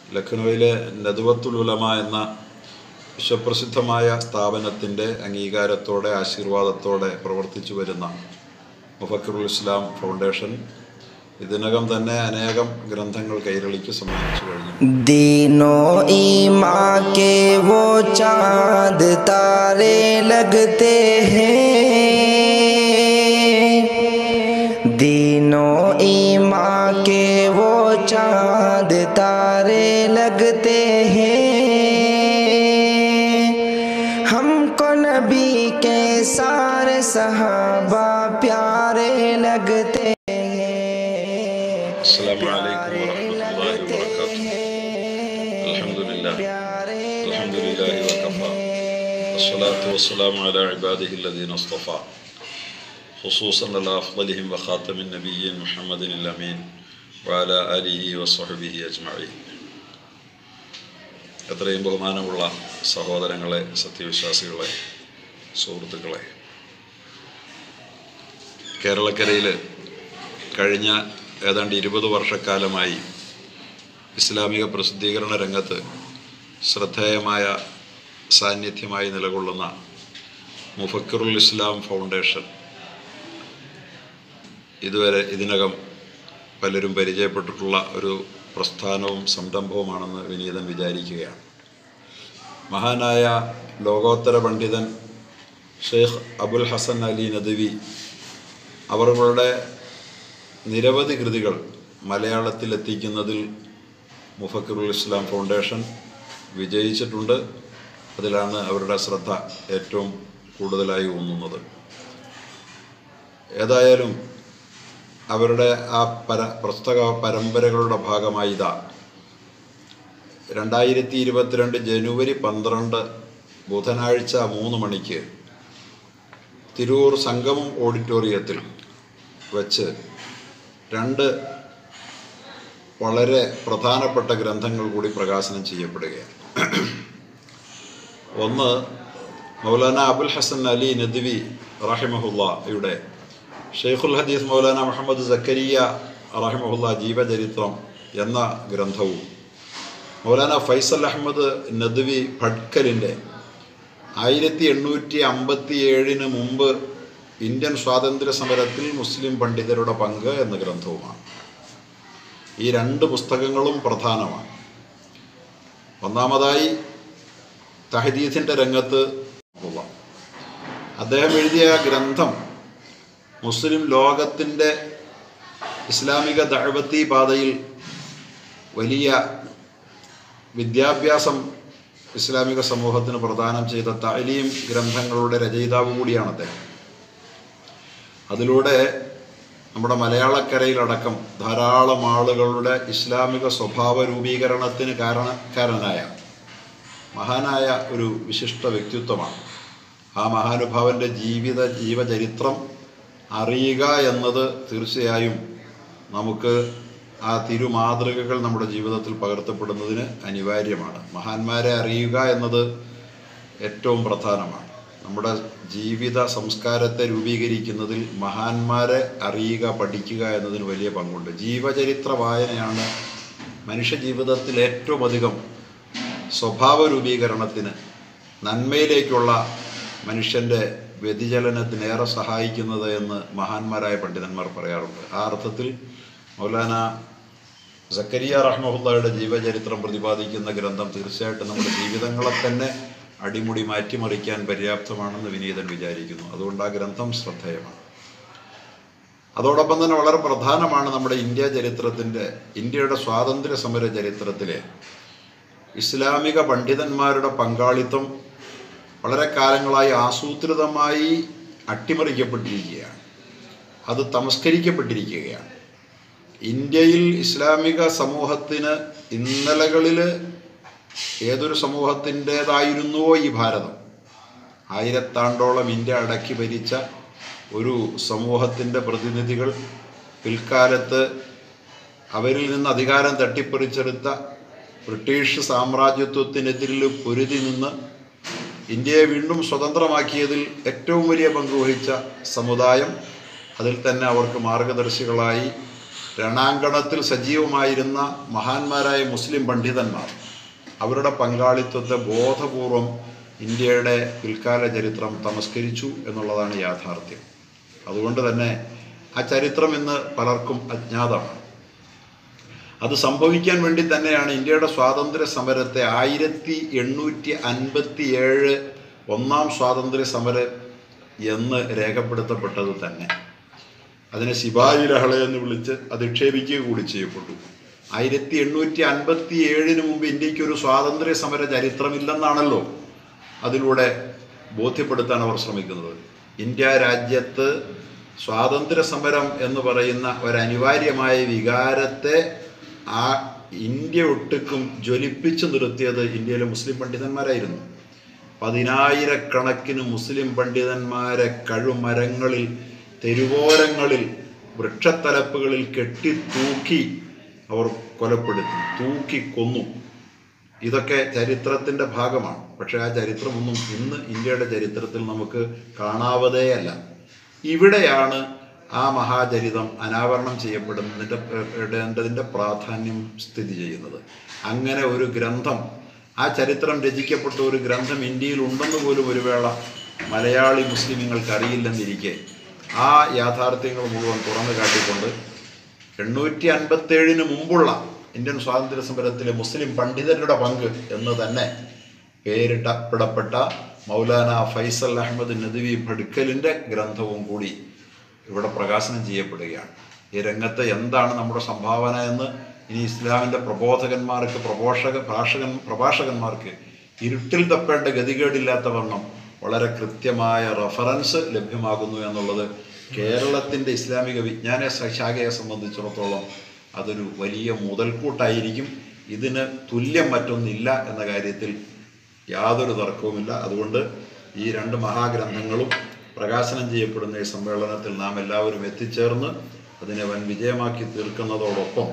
ലഖ്നൗവിലെ നദുവത്തുൽ ഉലമ എന്ന വിശ്വപ്രസിദ്ധമായ സ്ഥാപനത്തിൻ്റെ അംഗീകാരത്തോടെ ആശീർവാദത്തോടെ പ്രവർത്തിച്ചു വരുന്ന മുഫക്കറുൽ ഇസ്ലാം ഫൗണ്ടേഷൻ ഇതിനകം തന്നെ അനേകം ഗ്രന്ഥങ്ങൾ കൈരളിക്ക് സമ്മാനിച്ചു കഴിഞ്ഞു दीनों ईमां के वो चांद तारे लगते हैं दीनों ईमां के वो चांद तारे लगते हैं हमको नबी के सारे सहाबा प्यारे लगते हैं السلام عليكم ورحمة الله وبركاته الحمد لله الحمد لله وكفى والصلاة والسلام على عباده الذين اصطفى خصوصا على أفضلهم وخاتم النبيين محمد الأمين وعلى آله وصحبه أجمعين എത്രയും ബഹുമാനമുള്ള സഹോദരങ്ങളെ സത്യവിശ്വാസികളെ സുഹൃത്തുക്കളെ കേരളക്കരയിൽ കഴിഞ്ഞ ഏതാണ്ട് ഇരുപത് വർഷക്കാലമായി ഇസ്ലാമിക പ്രസിദ്ധീകരണ രംഗത്ത് ശ്രദ്ധേയമായ സാന്നിധ്യമായി നിലകൊള്ളുന്ന മുഫക്കറുൽ ഇസ്ലാം ഫൗണ്ടേഷൻ ഇതുവരെ ഇതിനകം പലരും പരിചയപ്പെട്ടിട്ടുള്ള ഒരു പ്രസ്ഥാനവും സംരംഭവുമാണെന്ന് വിനീതൻ വിചാരിക്കുകയാണ് മഹാനായ ലോകോത്തര പണ്ഡിതൻ ഷെയ്ഖ് അബുൽ ഹസൻ അലി നദവി അവരുടെ നിരവധി കൃതികൾ മലയാളത്തിൽ എത്തിക്കുന്നതിൽ മുഫക്കറുൽ ഇസ്ലാം ഫൗണ്ടേഷൻ വിജയിച്ചിട്ടുണ്ട് അതിലാണ് അവരുടെ ശ്രദ്ധ ഏറ്റവും കൂടുതലായി ഊന്നുന്നത് ഏതായാലും അവരുടെ ആ പര പുസ്തക പരമ്പരകളുടെ ഭാഗമായി ഇതാ രണ്ടായിരത്തി ഇരുപത്തിരണ്ട് ജനുവരി പന്ത്രണ്ട് ബുധനാഴ്ച മൂന്ന് മണിക്ക് തിരൂർ സംഗമം ഓഡിറ്റോറിയത്തിൽ വച്ച് രണ്ട് വളരെ പ്രധാനപ്പെട്ട ഗ്രന്ഥങ്ങൾ കൂടി പ്രകാശനം ചെയ്യപ്പെടുകയാണ് ഒന്ന് മൗലാന അബുൽ ഹസൻ അലി നദ്വി റഹിമഹുല്ലയുടെ ഷെയ്ഖുൽ ഹദീസ് മൗലാന മുഹമ്മദ് സക്കരിയ റഹിമഹുല്ല ജീവചരിത്രം എന്ന ഗ്രന്ഥവും മൗലാന ഫൈസൽ അഹമ്മദ് നദ്വി ഭട്കലിൻ്റെ ആയിരത്തി എണ്ണൂറ്റി അമ്പത്തി ഏഴിന് മുമ്പ് ഇന്ത്യൻ സ്വാതന്ത്ര്യ സമരത്തിൽ മുസ്ലിം പണ്ഡിതരുടെ പങ്ക് എന്ന ഗ്രന്ഥവുമാണ് ഈ രണ്ട് പുസ്തകങ്ങളും പ്രധാനമാണ് ഒന്നാമതായി തഹദീസിൻ്റെ രംഗത്ത് ഉള്ള അദ്ദേഹം എഴുതിയ ഗ്രന്ഥം മുസ്ലിം ലോകത്തിൻ്റെ ഇസ്ലാമിക ദഴവത്തി പാതയിൽ വലിയ വിദ്യാഭ്യാസം ഇസ്ലാമിക സമൂഹത്തിന് പ്രദാനം ചെയ്ത താലീം ഗ്രന്ഥങ്ങളുടെ രചയിതാവ് കൂടിയാണ് അദ്ദേഹം അതിലൂടെ നമ്മുടെ മലയാളക്കരയിലടക്കം ധാരാളം ആളുകളുടെ ഇസ്ലാമിക സ്വഭാവ രൂപീകരണത്തിന് കാരണക്കാരനായ മഹാനായ ഒരു വിശിഷ്ട വ്യക്തിത്വമാണ് ആ മഹാനുഭാവൻ്റെ ജീവിത ജീവചരിത്രം അറിയുക എന്നത് തീർച്ചയായും നമുക്ക് ആ തിരുമാതൃകകൾ നമ്മുടെ ജീവിതത്തിൽ പകർത്തപ്പെടുന്നതിന് അനിവാര്യമാണ് മഹാന്മാരെ അറിയുക എന്നത് ഏറ്റവും പ്രധാനമാണ് നമ്മുടെ ജീവിത സംസ്കാരത്തെ രൂപീകരിക്കുന്നതിൽ മഹാന്മാരെ അറിയുക പഠിക്കുക എന്നതിന് വലിയ പങ്കുണ്ട് ജീവചരിത്ര വായനയാണ് മനുഷ്യ ജീവിതത്തിൽ ഏറ്റവും അധികം സ്വഭാവ രൂപീകരണത്തിന് നന്മയിലേക്കുള്ള മനുഷ്യൻ്റെ വ്യതിചലനത്തിനേറെ സഹായിക്കുന്നത് എന്ന് മഹാന്മാരായ പണ്ഡിതന്മാർ പറയാറുണ്ട് ആ അർത്ഥത്തിൽ മൗലാന സക്കരിയ റഹ്മുള്ളയുടെ ജീവചരിത്രം പ്രതിപാദിക്കുന്ന ഗ്രന്ഥം തീർച്ചയായിട്ടും നമ്മുടെ ജീവിതങ്ങളെ തന്നെ അടിമുടി മാറ്റിമറിക്കാൻ പര്യാപ്തമാണെന്ന് വിനീതൻ വിചാരിക്കുന്നു അതുകൊണ്ട് ആ ഗ്രന്ഥം ശ്രദ്ധേയമാണ് അതോടൊപ്പം തന്നെ വളരെ പ്രധാനമാണ് നമ്മുടെ ഇന്ത്യ ചരിത്രത്തിൻ്റെ ഇന്ത്യയുടെ സ്വാതന്ത്ര്യ സമര ചരിത്രത്തിലെ ഇസ്ലാമിക പണ്ഡിതന്മാരുടെ പങ്കാളിത്തം വളരെ കാലങ്ങളായി ആസൂത്രിതമായി അട്ടിമറിക്കപ്പെട്ടിരിക്കുകയാണ് അത് തമസ്കരിക്കപ്പെട്ടിരിക്കുകയാണ് ഇന്ത്യയിൽ ഇസ്ലാമിക സമൂഹത്തിന് ഇന്നലകളിൽ ഏതൊരു സമൂഹത്തിൻ്റേതായിരുന്നുവോ ഈ ഭാരതം ആയിരത്താണ്ടോളം ഇന്ത്യ അടക്കി ഭരിച്ച ഒരു സമൂഹത്തിൻ്റെ പ്രതിനിധികൾ പിൽക്കാലത്ത് അവരിൽ നിന്ന് അധികാരം തട്ടിപ്പറിച്ചെടുത്ത ബ്രിട്ടീഷ് സാമ്രാജ്യത്വത്തിനെതിരിൽ പൊരുതി നിന്ന് ഇന്ത്യയെ വീണ്ടും സ്വതന്ത്രമാക്കിയതിൽ ഏറ്റവും വലിയ പങ്ക് വഹിച്ച സമുദായം അതിൽ തന്നെ അവർക്ക് മാർഗദർശികളായി രണാങ്കണത്തിൽ സജീവമായിരുന്ന മഹാന്മാരായ മുസ്ലിം പണ്ഡിതന്മാർ അവരുടെ പങ്കാളിത്തത്തെ ബോധപൂർവം ഇന്ത്യയുടെ പിൽക്കാല ചരിത്രം തമസ്കരിച്ചു എന്നുള്ളതാണ് യാഥാർത്ഥ്യം അതുകൊണ്ട് തന്നെ ആ ചരിത്രം ഇന്ന് പലർക്കും അജ്ഞാതമാണ് അത് സംഭവിക്കാൻ വേണ്ടി തന്നെയാണ് ഇന്ത്യയുടെ സ്വാതന്ത്ര്യ സമരത്തെ ആയിരത്തി എണ്ണൂറ്റി അൻപത്തി ഏഴ് ഒന്നാം സ്വാതന്ത്ര്യ സമരം എന്ന് രേഖപ്പെടുത്തപ്പെട്ടത് തന്നെ അതിനെ ശിവാജി ലഹള എന്ന് വിളിച്ച് അധിക്ഷേപിക്കുക കൂടി ചെയ്യപ്പെട്ടു ആയിരത്തി എണ്ണൂറ്റി അൻപത്തി ഏഴിന് മുമ്പ് ഇന്ത്യക്ക് ഒരു സ്വാതന്ത്ര്യ സമര ചരിത്രമില്ലെന്നാണല്ലോ അതിലൂടെ ബോധ്യപ്പെടുത്താൻ അവർ ശ്രമിക്കുന്നത് ഇന്ത്യ രാജ്യത്ത് സ്വാതന്ത്ര്യ സമരം എന്ന് പറയുന്ന ഒരനിവാര്യമായ വികാരത്തെ ആ ഇന്ത്യ ഒട്ടുക്കും ജ്വലിപ്പിച്ചു നിർത്തിയത് ഇന്ത്യയിലെ മുസ്ലിം പണ്ഡിതന്മാരായിരുന്നു പതിനായിരക്കണക്കിന് മുസ്ലിം പണ്ഡിതന്മാരെ കഴുമരങ്ങളിൽ തെരുവോരങ്ങളിൽ വൃക്ഷത്തലപ്പുകളിൽ കെട്ടി തൂക്കി അവർ കൊലപ്പെടുത്തി തൂക്കി കൊന്നു ഇതൊക്കെ ചരിത്രത്തിൻ്റെ ഭാഗമാണ് പക്ഷേ ആ ചരിത്രമൊന്നും ഇന്ന് ഇന്ത്യയുടെ ചരിത്രത്തിൽ നമുക്ക് കാണാവതേയല്ല ഇവിടെയാണ് ആ മഹാചരിതം അനാവരണം ചെയ്യപ്പെടുന്നതിൻ്റെ ഇടേണ്ടതിൻ്റെ പ്രാധാന്യം സ്ഥിതി ചെയ്യുന്നത് അങ്ങനെ ഒരു ഗ്രന്ഥം ആ ചരിത്രം രചിക്കപ്പെട്ട ഒരു ഗ്രന്ഥം ഇന്ത്യയിൽ ഉണ്ടെന്ന് പോലും ഒരു വേള മലയാളി മുസ്ലിമുകൾക്ക് അറിയില്ലെന്നിരിക്കെ ആ യാഥാർത്ഥ്യങ്ങൾ മുഴുവൻ തുറന്നു കാട്ടിക്കൊണ്ട് എണ്ണൂറ്റി അൻപത്തേഴിന് മുമ്പുള്ള ഇന്ത്യൻ സ്വാതന്ത്ര്യ സമരത്തിലെ മുസ്ലിം പണ്ഡിതരുടെ പങ്ക് എന്ന് തന്നെ പേരിട്ടപ്പെടപ്പെട്ട മൗലാന ഫൈസൽ അഹമ്മദ് നദ്വി ഭഡ്കലിൻ്റെ ഗ്രന്ഥവും കൂടി ഇവിടെ പ്രകാശനം ചെയ്യപ്പെടുകയാണ് ഈ രംഗത്ത് എന്താണ് നമ്മുടെ സംഭാവന എന്ന് ഇനി ഇസ്ലാമിൻ്റെ പ്രബോധകന്മാർക്ക് പ്രപോഷക ഭാഷകൻ പ്രഭാഷകന്മാർക്ക് ഇരുട്ടിൽ തപ്പേണ്ട ഗതികേടില്ലാത്ത വണ്ണം വളരെ കൃത്യമായ റഫറൻസ് ലഭ്യമാകുന്നു എന്നുള്ളത് കേരളത്തിൻ്റെ ഇസ്ലാമിക വിജ്ഞാന ശാഖയെ സംബന്ധിച്ചിടത്തോളം അതൊരു വലിയ മുതൽക്കൂട്ടായിരിക്കും ഇതിന് തുല്യം മറ്റൊന്നില്ല എന്ന കാര്യത്തിൽ യാതൊരു തർക്കവുമില്ല അതുകൊണ്ട് ഈ രണ്ട് മഹാഗ്രന്ഥങ്ങളും പ്രകാശനം ചെയ്യപ്പെടുന്ന ഈ സമ്മേളനത്തിൽ നാം എല്ലാവരും എത്തിച്ചേർന്ന് അതിനെ വൻ വിജയമാക്കി തീർക്കുന്നതോടൊപ്പം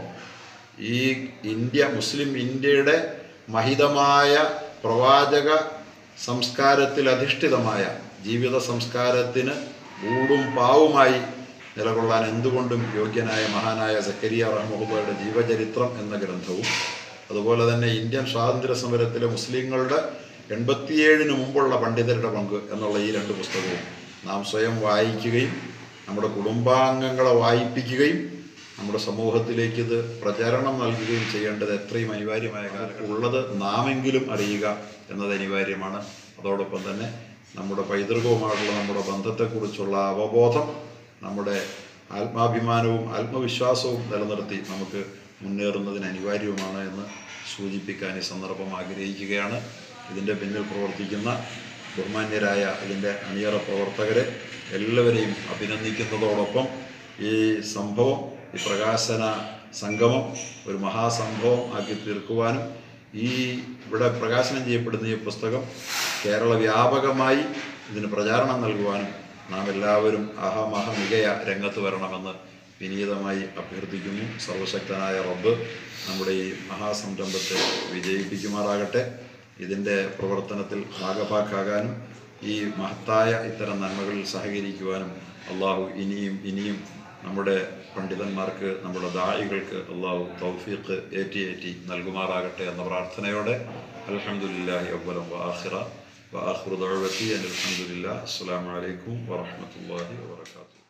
ഈ ഇന്ത്യ മുസ്ലിം ഇന്ത്യയുടെ മഹിതമായ പ്രവാചക സംസ്കാരത്തിൽ അധിഷ്ഠിതമായ ജീവിത സംസ്കാരത്തിന് ഊടും പാവുമായി നിലകൊള്ളാൻ എന്തുകൊണ്ടും യോഗ്യനായ മഹാനായ സക്കരിയ റഹ്മുഹയുടെ ജീവചരിത്രം എന്ന ഗ്രന്ഥവും അതുപോലെ തന്നെ ഇന്ത്യൻ സ്വാതന്ത്ര്യ സമരത്തിലെ മുസ്ലിങ്ങളുടെ എൺപത്തിയേഴിന് മുമ്പുള്ള പണ്ഡിതരുടെ പങ്ക് എന്നുള്ള ഈ രണ്ട് പുസ്തകവും നാം സ്വയം വായിക്കുകയും നമ്മുടെ കുടുംബാംഗങ്ങളെ വായിപ്പിക്കുകയും നമ്മുടെ സമൂഹത്തിലേക്ക് ഇത് പ്രചരണം നൽകുകയും ചെയ്യേണ്ടത് എത്രയും അനിവാര്യമായ കാര്യം ഉള്ളത് നാമെങ്കിലും അറിയുക എന്നത് അനിവാര്യമാണ് അതോടൊപ്പം തന്നെ നമ്മുടെ പൈതൃകവുമായിട്ടുള്ള നമ്മുടെ ബന്ധത്തെക്കുറിച്ചുള്ള അവബോധം നമ്മുടെ ആത്മാഭിമാനവും ആത്മവിശ്വാസവും നിലനിർത്തി നമുക്ക് മുന്നേറുന്നതിന് അനിവാര്യവുമാണ് എന്ന് സൂചിപ്പിക്കാൻ ഈ സന്ദർഭം ആഗ്രഹിക്കുകയാണ് ഇതിൻ്റെ പിന്നിൽ പ്രവർത്തിക്കുന്ന ബഹുമാന്യരായ ഇതിൻ്റെ അണിയറ പ്രവർത്തകരെ എല്ലാവരെയും അഭിനന്ദിക്കുന്നതോടൊപ്പം ഈ സംഭവം ഈ പ്രകാശന സംഗമം ഒരു മഹാസംഭവം ആക്കി തീർക്കുവാനും ഈ ഇവിടെ പ്രകാശനം ചെയ്യപ്പെടുന്ന ഈ പുസ്തകം കേരള വ്യാപകമായി ഇതിന് പ്രചാരണം നൽകുവാനും നാം എല്ലാവരും അഹമഹ മികയ രംഗത്ത് വരണമെന്ന് വിനീതമായി അഭ്യർത്ഥിക്കുന്നു സർവശക്തനായ റബ്ബ് നമ്മുടെ ഈ മഹാസംരംഭത്തെ വിജയിപ്പിക്കുമാറാകട്ടെ ഇതിൻ്റെ പ്രവർത്തനത്തിൽ ഭാഗഭാക്കാകാനും ഈ മഹത്തായ ഇത്തരം നന്മകളിൽ സഹകരിക്കുവാനും അള്ളാഹു ഇനിയും ഇനിയും നമ്മുടെ പണ്ഡിതന്മാർക്ക് നമ്മുടെ ദായികൾക്ക് അള്ളാഹു തൗഫീഖ് ഏറ്റി ഏറ്റി നൽകുമാറാകട്ടെ എന്ന പ്രാർത്ഥനയോടെ അൽഹംദുലില്ലാഹി അവലം വാഹിറ വാഹിറു ദഅവതി അനിൽ ഹംദുലില്ലാ അസ്സലാമു അലൈക്കും വറഹ്മത്തുള്ളാഹി വബറകാതുഹു